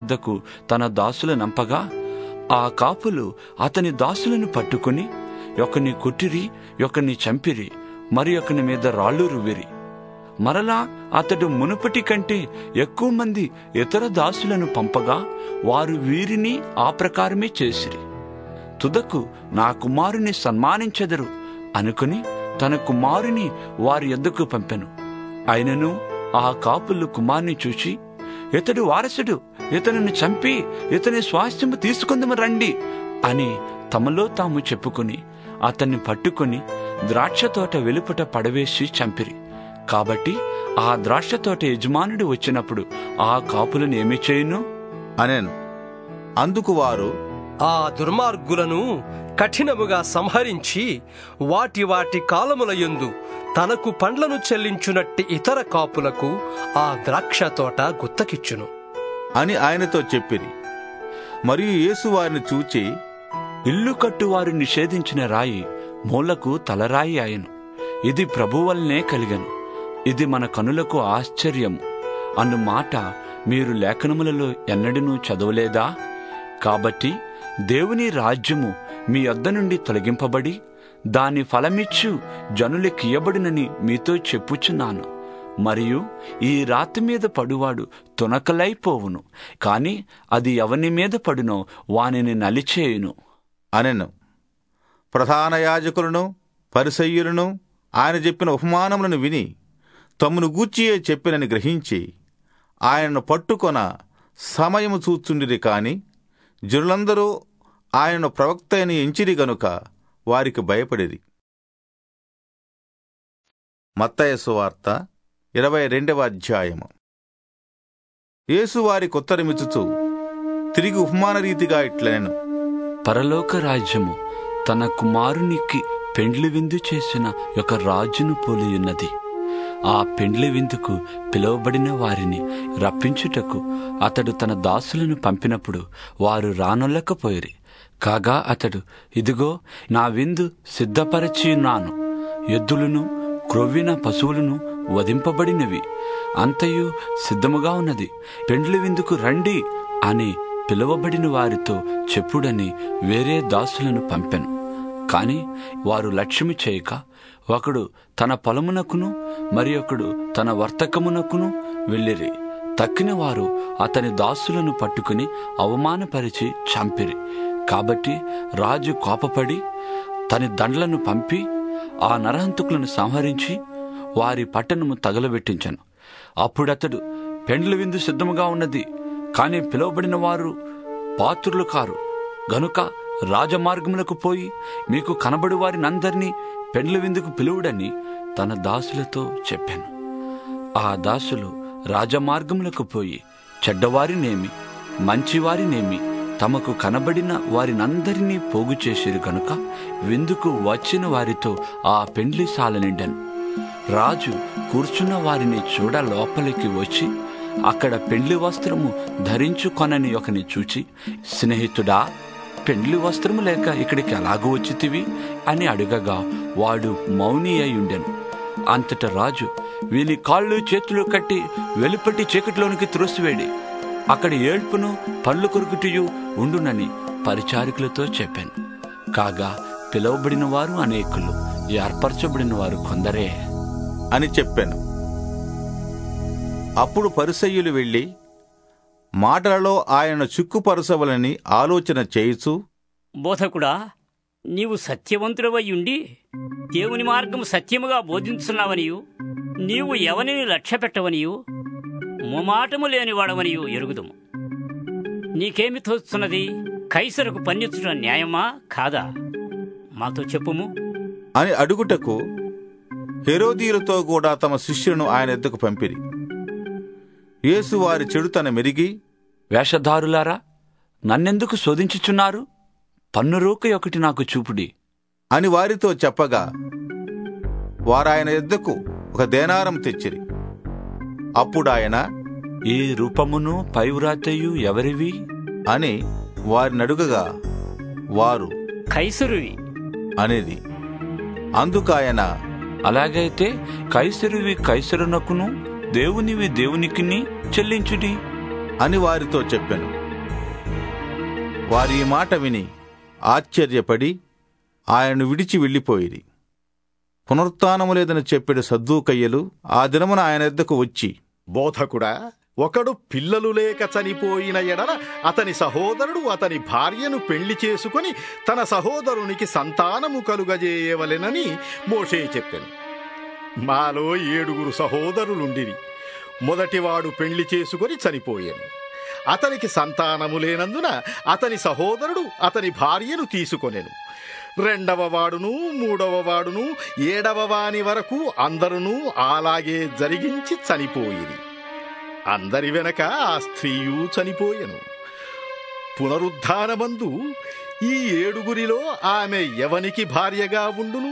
వద్దకు తన దాసుల నంపగా ఆ కాపులు అతని దాసులను పట్టుకుని ఒకని కొట్టిరి ఒకని చంపిరి మరి ఒకని మీద రాళ్ళు రువిరి మరలా అతడు మునుపటి కంటే ఎక్కువ మంది ఇతర దాసులను పంపగా వారు వీరిని ఆ ప్రకారమే చేసిరి తుదకు నా కుమారుని సన్మానించెదరు అనుకుని తన కుమారుని వారి ఎద్దకు పంపెను అయినను ఆ కాపులు కుమారుని చూచి ఇతడు వారసుడు ఇతనిని చంపి ఇతని స్వాస్థ్యము తీసుకుందాము రండి అని తమలో తాము చెప్పుకుని అతన్ని పట్టుకుని ద్రాక్ష తోట వెలుపట పడవేసి చంపిరి కాబట్టి ఆ ద్రాక్ష తోట యజమానుడు వచ్చినప్పుడు ఆ కాపులను ఏమి చేయును అనెను అందుకు వారు ఆ దుర్మార్గులను కఠినముగా సంహరించి వాటి వాటి కాలముల యందు తనకు పండ్లను చెల్లించునట్టి ఇతర కాపులకు ఆ ద్రాక్ష తోట గుత్తకిచ్చును అని ఆయనతో చెప్పిరి మరియు యేసు వారిని చూచి ఇల్లు కట్టువారు నిషేధించిన రాయి మూలకు తలరాయి ఆయను ఇది ప్రభువల్నే కలిగను ఇది మన కనులకు ఆశ్చర్యము అను మాట మీరు లేఖనములలో ఎన్నడూ చదవలేదా కాబట్టి దేవుని రాజ్యము మీ వద్ద నుండి తొలగింపబడి దాని ఫలమిచ్చు జనులకియబడినని మీతో చెప్పుచున్నాను మరియు ఈ రాతి మీద పడువాడు తునకలైపోవును కాని అది ఎవని మీద పడునో వానిని నలిచేయును అనెను ప్రధాన యాజకులను పరిసయ్యులను ఆయన చెప్పిన ఉపమానములను విని తమను గూర్చియే చెప్పినని గ్రహించి ఆయనను పట్టుకొన సమయము చూచుండిరి కాని జనులందరూ ఆయనను ప్రవక్త అని ఎంచిరి గనుక వారికి భయపడిరి మత్తయ సువార్త ఇరవై రెండవ అధ్యాయము యేసు వారి కొత్తరమిచ్చుచు తిరిగి ఉపమాన రీతిగా ఇట్లనెను పరలోక రాజ్యము తన కుమారునికి పెండ్లి విందు చేసిన ఒక రాజును పోలియున్నది ఆ పెండ్లి విందుకు పిలువబడిన వారిని రప్పించుటకు అతడు తన దాసులను పంపినప్పుడు వారు రానొల్లకపోయిరి కాగా అతడు ఇదిగో నా విందు సిద్ధపరచియున్నాను ఎద్దులను క్రొవ్విన పశువులను వధింపబడినవి అంతయు సిద్ధముగా ఉన్నది పెండ్లి విందుకు రండి అని పిలువబడిన వారితో చెప్పుడని వేరే దాసులను పంపెను కాని వారు లక్ష్యము చేయక ఒకడు తన పొలమునకును మరి ఒకడు తన వర్తకమునకును వెళ్ళిరి తక్కిన వారు అతని దాసులను పట్టుకుని అవమానపరిచి చంపిరి కాబట్టి రాజు కోపపడి తన దండ్లను పంపి ఆ నరహంతకులను సంహరించి వారి పట్టణము తగలబెట్టించెను అప్పుడతడు పెండ్ల విందు సిద్ధముగా ఉన్నది కాని పిలువబడిన వారు పాత్రులు కారు గనుక రాజమార్గములకు పోయి మీకు కనబడి వారినందరినీ పెండ్ల విందుకు పిలువుడని తన దాసులతో చెప్పాను ఆ దాసులు రాజమార్గములకు పోయి చెడ్డవారినేమి మంచివారినేమి తమకు కనబడిన వారినందరినీ పోగు చేసిరు గనుక విందుకు వచ్చిన వారితో ఆ పెండ్లి సాల నిండెను రాజు కూర్చున్న వారిని చూడ లోపలికి వచ్చి అక్కడ పెండ్లి వస్త్రము ధరించుకొనని ఒకని చూచి స్నేహితుడా పెండ్లి వస్త్రము లేక ఇక్కడికి ఎలాగూ వచ్చితివి అని అడగగా వాడు మౌని అయి ఉండెను అంతట రాజు వీని కాళ్ళు చేతులు కట్టి వెలుపటి చీకటిలోనికి త్రోసివేడి అక్కడ ఏడ్పును పళ్ళు కొరుకుటియు ఉండునని పరిచారికులతో చెప్పాను కాగా పిలువబడిన వారు అనేకులు ఏర్పరచబడిన వారు కొందరే అని చెప్పాను అప్పుడు పరిసయ్యులు వెళ్ళి మాటలలో ఆయన చిక్కుపరచవలని ఆలోచన చేయుచు బోధకుడా నీవు సత్యవంతుడవై ఉండి దేవుని మార్గం సత్యముగా బోధించున్నావనియు నీవు ఎవనిని లక్ష్య పెట్టవనియు మొమాటము లేనివాడవనియు ఎరుగుదుము నీకేమి తోస్తున్నది కైసరకు పన్నిచ్చుట న్యాయమా కాదా మాతో చెప్పుము అని అడుగుటకు హెరోదీయులతో కూడా తమ శిష్యులను ఆయన ఎద్దకు పంపిరి యేసు వారి చెడుతన మెరిగి వేషధారులారా నన్నెందుకు శోధించుచున్నారు పన్నురూక ఒకటి నాకు చూపుడి అని వారితో చెప్పగా వారాయన ఎద్దకు ఒక దేనారం తెచ్చిరి అప్పుడు ఆయన ఈ రూపమును పైవ్రాతయు ఎవరివి అని వారిని అడుగగా వారు కైసరువి అనేది అందుకాయన అలాగైతే కైసరువి కైసరునకును దేవునివి దేవునికిని చెల్లించుడి అని వారితో చెప్పాను వారి ఈ మాట విని ఆశ్చర్యపడి ఆయనను విడిచి వెళ్ళిపోయిరి పునరుత్నము లేదని చెప్పిన సద్దూకయ్యలు ఆ దినమున ఆయన ఎద్దకు వచ్చి బోధకుడా ఒకడు పిల్లలు లేక చనిపోయిన ఎడల అతని సహోదరుడు అతని భార్యను పెళ్లి చేసుకుని తన సహోదరునికి సంతానము కలుగజేయవలెనని మోషే చెప్పాను మాలో ఏడుగురు సహోదరులుండిరి మొదటివాడు పెళ్లి చేసుకుని చనిపోయాను అతనికి సంతానము లేనందున అతని సహోదరుడు అతని భార్యను తీసుకొనెను రెండవ వాడును మూడవ వాడును ఏడవ వాని వరకు అందరును అలాగే జరిగించి చనిపోయిరి అందరి వెనక ఆ స్త్రీయు చనిపోయెను పునరుద్ధానమందు ఈ ఏడుగురిలో ఆమె ఎవనికి భార్యగా ఉండును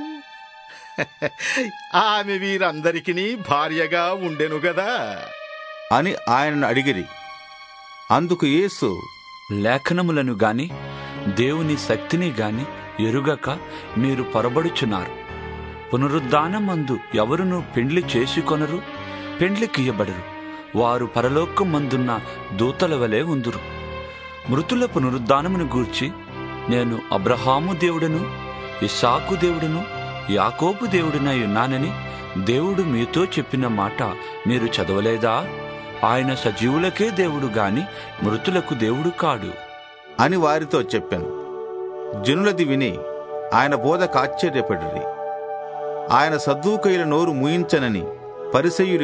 ఆమె వీరందరికీ భార్యగా ఉండెను గదా అని ఆయనను అడిగిరి అందుకు యేసు లేఖనములను గాని దేవుని శక్తిని గాని ఎరుగక మీరు పొరబడుచున్నారు పునరుద్ధానమందు ఎవరును పెండ్లి చేసుకొనరు పెండ్లికియ్యబడరు వారు పరలోకమందున్న దూతల వలె ఉందురు మృతుల పునరుద్ధానమును గూర్చి నేను అబ్రహాము దేవుడను ఇస్సాకు దేవుడను యాకోబు దేవుడినై ఉన్నానని దేవుడు మీతో చెప్పిన మాట మీరు చదవలేదా ఆయన సజీవులకే దేవుడు గాని మృతులకు దేవుడు కాడు అని వారితో చెప్పాను జనులది విని ఆయన బోధకు ఆశ్చర్యపడిరి ఆయన సద్దూకయుల నోరు ముయించనని పరిసయ్యులు